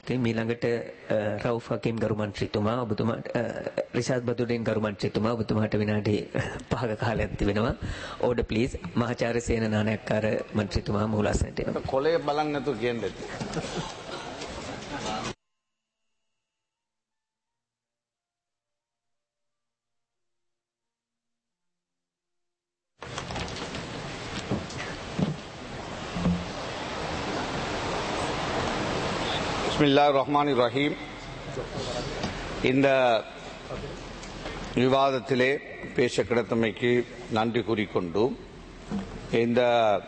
මීළඟට රව් ෆකීම් ගරු මන්ත්‍රීතුමා ඔබතුමාට රිෂාද් බදුඩෙන් ගරු මන්ත්‍රීතුමා ඔබතුමාට විනාඩි පහක කාලයක් තිබෙනවා ඕඩ ප්ලීස් මහාචාර්ය සේන නානයක්කාර මන්ත්‍රීතුමා මූලාසනට එනවා කොලේ බලන්න නැතුව කියන්න ඇති. பிஸ்மில்லா ரஹ்மான் ரஹீம் இந்த விவாதத்திலே பேச கிடைத்தமைக்கு நன்றி கூறிக்கொண்டு இந்த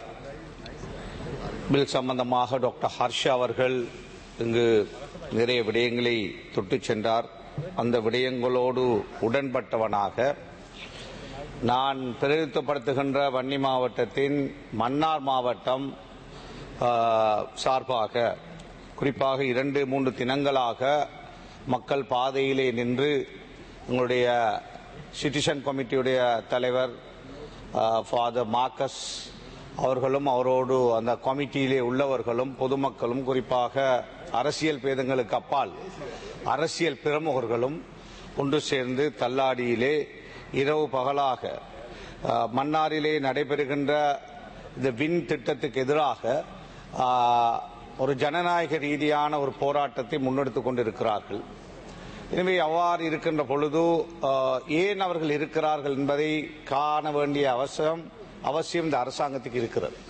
பில் சம்பந்தமாக டாக்டர் ஹர்ஷா அவர்கள் இங்கு நிறைய விடயங்களை தொட்டுச் சென்றார் அந்த விடயங்களோடு உடன்பட்டவனாக நான் பிரதிநிதித்துவப்படுத்துகின்ற வன்னி மாவட்டத்தின் மன்னார் மாவட்டம் ஆ, சார்பாக குறிப்பாக இரண்டு மூன்று தினங்களாக மக்கள் பாதையிலே நின்று உங்களுடைய சிட்டிசன் கமிட்டியுடைய தலைவர் ஃபாதர் மார்க்கஸ் அவர்களும் அவரோடு அந்த கமிட்டியிலே உள்ளவர்களும் பொதுமக்களும் குறிப்பாக அரசியல் பேதங்களுக்கு அப்பால் அரசியல் பிரமுகர்களும் ஒன்று சேர்ந்து தள்ளாடியிலே இரவு பகலாக அஹ், மன்னாரிலே நடைபெறுகின்ற இந்த வின் திட்டத்துக்கு எதிராக அஹ், ஒரு ஜனநாயக ரீதியான ஒரு போராட்டத்தை முன்னெடுத்துக் கொண்டிருக்கிறார்கள் எனவே அவ்வாறு இருக்கின்ற பொழுது அஹ், ஏன் அவர்கள் இருக்கிறார்கள் என்பதை காண வேண்டிய அவசியம் அவசியம் இந்த அரசாங்கத்துக்கு இருக்கிறது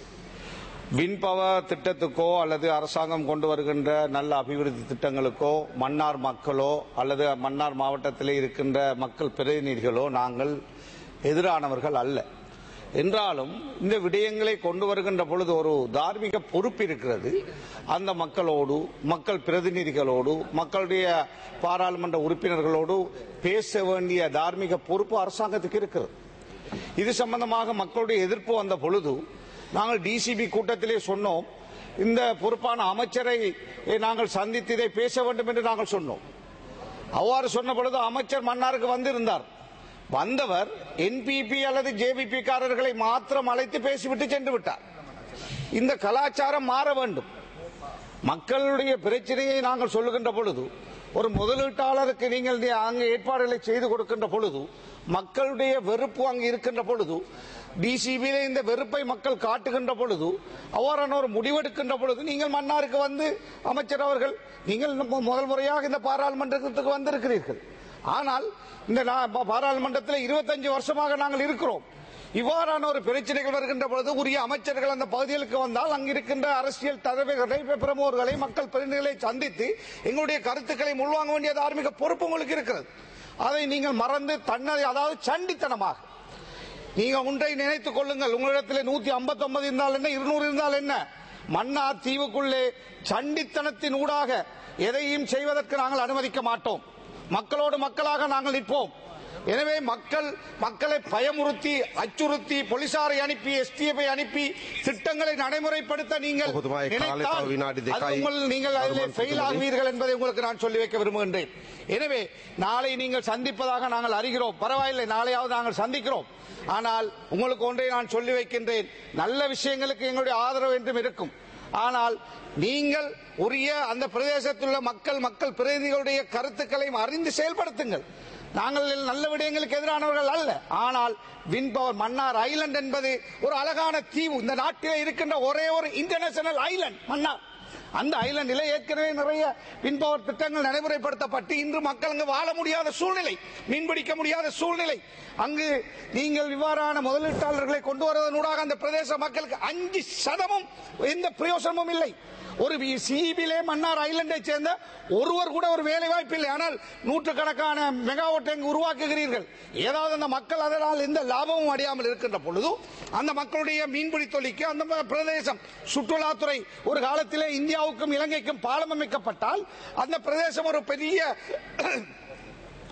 விண்பவர் திட்டத்துக்கோ அல்லது அரசாங்கம் கொண்டு வருகின்ற நல்ல அபிவிருத்தி திட்டங்களுக்கோ மன்னார் மக்களோ அல்லது மன்னார் மாவட்டத்திலே இருக்கின்ற மக்கள் பிரதிநிதிகளோ நாங்கள் எதிரானவர்கள் அல்ல என்றாலும் இந்த விடயங்களை கொண்டு வருகின்ற பொழுது ஒரு தார்மீக பொறுப்பு இருக்கிறது அந்த மக்களோடு மக்கள் பிரதிநிதிகளோடு மக்களுடைய பாராளுமன்ற உறுப்பினர்களோடு பேச வேண்டிய தார்மீக பொறுப்பு அரசாங்கத்துக்கு இருக்கிறது இது சம்பந்தமாக மக்களுடைய எதிர்ப்பு வந்த பொழுது நாங்கள் டிசிபி கூட்டத்திலே சொன்னோம் இந்த பொறுப்பான அமைச்சரை நாங்கள் சந்தித்து இதை பேச வேண்டும் என்று நாங்கள் சொன்னோம் அவ்வாறு சொன்ன பொழுது அமைச்சர் மன்னாருக்கு வந்திருந்தார் வந்தவர் என்பிபி அல்லது ஜேவிபி காரர்களை மாத்திரம் அழைத்து பேசிவிட்டு சென்று விட்டார் இந்த கலாச்சாரம் மாற வேண்டும் மக்களுடைய பிரச்சனையை நாங்கள் சொல்லுகின்ற பொழுது ஒரு முதலீட்டாளருக்கு நீங்கள் நீ அங்கு ஏற்பாடுகளை செய்து கொடுக்கின்ற பொழுது மக்களுடைய வெறுப்பு அங்கு இருக்கின்ற பொழுது டிசிபியிலே இந்த வெறுப்பை மக்கள் காட்டுகின்ற பொழுது அவ்வாறான ஒரு முடிவெடுக்கின்ற பொழுது நீங்கள் மன்னாருக்கு வந்து அமைச்சர் அவர்கள் நீங்கள் மு- முதல் முறையாக இந்த பாராளுமன்றத்துக்கு வந்திருக்கிறீர்கள் ஆனால் இந்த நா- பா- பாராளுமன்றத்தில் இருபத்தஞ்சு வருஷமாக நாங்கள் இருக்கிறோம் இவ்வாறான ஒரு பிரச்சனைகள் வருகின்ற பொழுது உரிய அமைச்சர்கள் அந்த பகுதிகளுக்கு வந்தால் அங்கிருக்கின்ற அரசியல் தலைவர்களை பிரமுகர்களை மக்கள் பிரதிநிதிகளை சந்தித்து எங்களுடைய கருத்துக்களை உள்வாங்க வேண்டிய தார்மீக பொறுப்பு உங்களுக்கு இருக்கிறது அதை நீங்கள் மறந்து தன்னை அதாவது சண்டித்தனமாக நீங்க ஒன்றை நினைத்துக் கொள்ளுங்கள் உங்களிடத்தில் நூத்தி ஐம்பத்தி ஒன்பது இருந்தால் என்ன இருநூறு இருந்தால் என்ன மன்னார் தீவுக்குள்ளே சண்டித்தனத்தின் ஊடாக எதையும் செய்வதற்கு நாங்கள் அனுமதிக்க மாட்டோம் மக்களோடு மக்களாக நாங்கள் நிற்போம் எனவே மக்கள் மக்களை பயமுறுத்தி அச்சுறுத்தி போலீசாரை அனுப்பி எஸ்டிஎஃப் அனுப்பி திட்டங்களை நடைமுறைப்படுத்த நீங்கள் ඔබතුමාගේ කාලය நினைத்தால் තව විනාඩි அது දෙකයි. உங்கள் நீங்கள் அதிலே අරුමන් ஃபெயில் තුතුමනි. ஆகுவீர்கள் என்பதை உங்களுக்கு நான் சொல்லி வைக்க விரும்புகின்றேன் எனவே நாளை நீங்கள் சந்திப்பதாக நாங்கள் அறிகிறோம் பரவாயில்லை நாளையாவது நாங்கள் சந்திக்கிறோம் ஆனால் உங்களுக்கு ஒன்றை நான் சொல்லி வைக்கின்றேன் நல்ல விஷயங்களுக்கு எங்களுடைய ஆதரவு என்றும் இருக்கும் ஆனால் நீங்கள் உரிய அந்த பிரதேசத்தில் உள்ள மக்கள் மக்கள் பிரதிநிதிகளுடைய கருத்துக்களையும் அறிந்து செயல்படுத்துங்கள் நாங்கள் நல்ல விடயங்களுக்கு எதிரானவர்கள் அல்ல ஆனால் வின் பவர் மன்னார் ஐலண்ட் என்பது ஒரு அழகான தீவு இந்த நாட்டிலே இருக்கின்ற ஒரே ஒரு இன்டர்நேஷனல் ஐலண்ட் மன்னார் அந்த ஐலண்டில் ஏற்கனவே நிறைய விண்பவர் திட்டங்கள் நடைமுறைப்படுத்தப்பட்டு இன்று மக்கள் அங்கு வாழ முடியாத சூழ்நிலை மீன்பிடிக்க முடியாத சூழ்நிலை அங்கு நீங்கள் இவ்வாறான முதலீட்டாளர்களை கொண்டு வருவதனூடாக அந்த பிரதேச மக்களுக்கு அஞ்சு சதமும் எந்த பிரயோசனமும் இல்லை ஒரு சிபிலே மன்னார் ஐலண்டை சேர்ந்த ஒருவர் கூட ஒரு வேலை வாய்ப்பு இல்லை ஆனால் நூற்றுக்கணக்கான மெகாவாட் அங்கு உருவாக்குகிறீர்கள் ஏதாவது அந்த மக்கள் அதனால் எந்த லாபமும் அடையாமல் இருக்கின்ற பொழுது அந்த மக்களுடைய மீன்பிடி தொழிலுக்கு அந்த ம- பிரதேசம் சுற்றுலாத்துறை ஒரு காலத்திலே இந்தியாவுக்கும் இலங்கைக்கும் பாலம் அமைக்கப்பட்டால் அந்த பிரதேசம் ஒரு பெரிய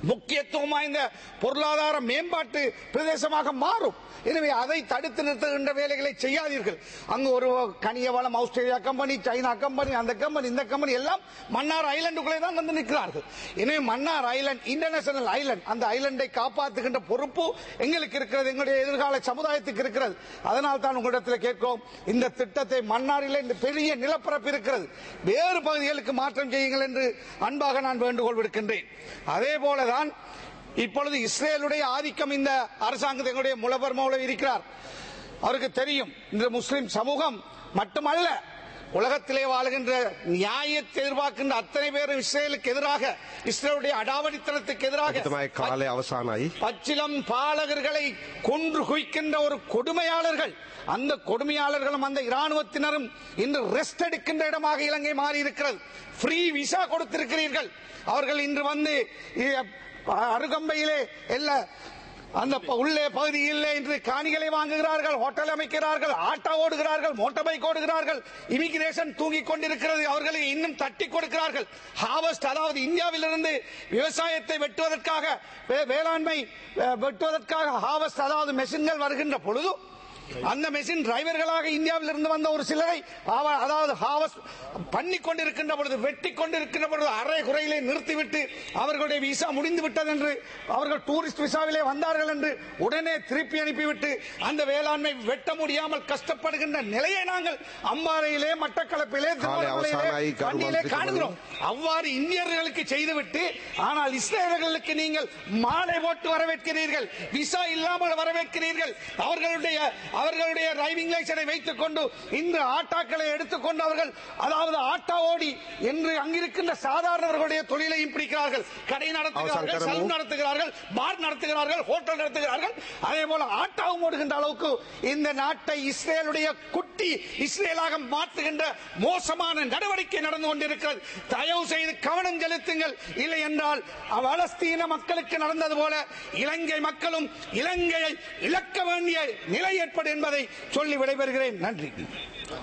முக்கியத்துவம் வாய்ந்த பொருளாதார மேம்பாட்டு பிரதேசமாக மாறும் எனவே அதை தடுத்து நிறுத்துகின்ற வேலைகளை செய்யாதீர்கள் அங்கு ஒரு கனிய வளம் ஆஸ்திரேலியா கம்பெனி சைனா கம்பெனி அந்த கம்பெனி இந்த கம்பெனி எல்லாம் மன்னார் ஐலண்டுக்குள்ளே தான் வந்து நிற்கிறார்கள் எனவே மன்னார் ஐலண்ட் இன்டர்நேஷனல் ஐலண்ட் அந்த ஐலண்டை காப்பாற்றுகின்ற பொறுப்பு எங்களுக்கு இருக்கிறது எங்களுடைய எதிர்கால சமுதாயத்துக்கு இருக்கிறது அதனால் தான் உங்களிடத்தில் கேட்கிறோம் இந்த திட்டத்தை மன்னாரிலே இந்த பெரிய நிலப்பரப்பு இருக்கிறது வேறு பகுதிகளுக்கு மாற்றம் செய்யுங்கள் என்று அன்பாக நான் வேண்டுகோள் விடுக்கின்றேன் அதே போலதான் இப்பொழுது இஸ்ரேலுடைய ஆதிக்கம் இந்த அரசாங்கத்தை எங்களுடைய முலபர்மாவில் இருக்கிறார் அவருக்கு தெரியும் இந்த முஸ்லிம் சமூகம் மட்டுமல்ல உலகத்திலே வாழுகின்ற நியாயத்தை எதிர்பார்க்கின்ற அத்தனை பேரும் இஸ்ரேலுக்கு எதிராக இஸ்ரேலுடைய அடாவடித்தனத்துக்கு எதிராக තමයි කාලය අවසානයි. பச்சிலம் பாலகர்களை கொன்று குவிக்கின்ற ஒரு கொடுமையாளர்கள் அந்த கொடுமையாளர்களும் அந்த இராணுவத்தினரும் இன்று ரெஸ்ட் எடுக்கின்ற இடமாக இலங்கை மாறி இருக்கிறது ஃப்ரீ விசா கொடுத்திருக்கிறீர்கள் அவர்கள் இன்று வந்து இ- அருகம்பையிலே எல்லா அந்த ப- உள்ளே பகுதியில் இன்று காணிகளை வாங்குகிறார்கள் ஹோட்டல் அமைக்கிறார்கள் ஆட்டோ ஓடுகிறார்கள் மோட்டார் பைக் ஓடுகிறார்கள் இமிகிரேஷன் தூங்கிக் கொண்டிருக்கிறது அவர்களுக்கு இன்னும் தட்டி கொடுக்கிறார்கள் ஹார்வஸ்ட் அதாவது இந்தியாவிலிருந்து விவசாயத்தை வெட்டுவதற்காக வே- வேளாண்மை அஹ், வெட்டுவதற்காக ஹார்வஸ்ட் அதாவது மெஷின்கள் வருகின்ற பொழுது அந்த மெஷின் டிரைவர்களாக இந்தியாவில் இருந்து வந்த ஒரு சிலரை அவ- அதாவது ஹாவஸ்ட் பண்ணி கொண்டிருக்கின்ற பொழுது வெட்டி கொண்டிருக்கின்ற பொழுது அரை குறையிலே நிறுத்திவிட்டு அவர்களுடைய விசா முடிந்து விட்டது என்று அவர்கள் டூரிஸ்ட் விசாவிலே வந்தார்கள் என்று உடனே திருப்பி அனுப்பிவிட்டு அந்த வேளாண்மை வெட்ட முடியாமல் கஷ்டப்படுகின்ற நிலையை நாங்கள் அம்பாறையிலே மட்டக்களப்பிலே திருவண்ணாமலையிலே அவசானாய் கருமாந்திரி கண்டியிலே காணுகிறோம் அவ்வாறு இந்தியர்களுக்கு செய்துவிட்டு ஆனால் இஸ்ரேலர்களுக்கு நீங்கள் மாலை போட்டு வரவேற்கிறீர்கள் விசா இல்லாமல் வரவேற்கிறீர்கள் அவர்களுடைய அவர்களுடைய டிரைவிங் லைசனை வைத்துக் கொண்டு இன்று ஆட்டாக்களை எடுத்துக்கொண்டு அவர்கள் அதாவது ஆட்டா ஓடி என்று அங்கிருக்கின்ற சாதாரணவர்களுடைய தொழிலையும் பிடிக்கிறார்கள் கடை நடத்துகிறார்கள் அவசரம் சலூன் நடத்துகிறார்கள் பார் நடத்துகிறார்கள் ஹோட்டல் நடத்துகிறார்கள் அதே போல ஆட்டாவும் ஓடுகின்ற அளவுக்கு இந்த நாட்டை இஸ்ரேலுடைய குட்டி இஸ்ரேலாக மாற்றுகின்ற மோசமான நடவடிக்கை நடந்து கொண்டிருக்கிறது தயவு செய்து கவனம் செலுத்துங்கள் இல்லை என்றால் பலஸ்தீன மக்களுக்கு நடந்தது போல இலங்கை மக்களும் இலங்கையை இழக்க வேண்டிய நிலை ஏற்படும் என்பதை சொல்லி விடைபெறுகிறேன் நன்றி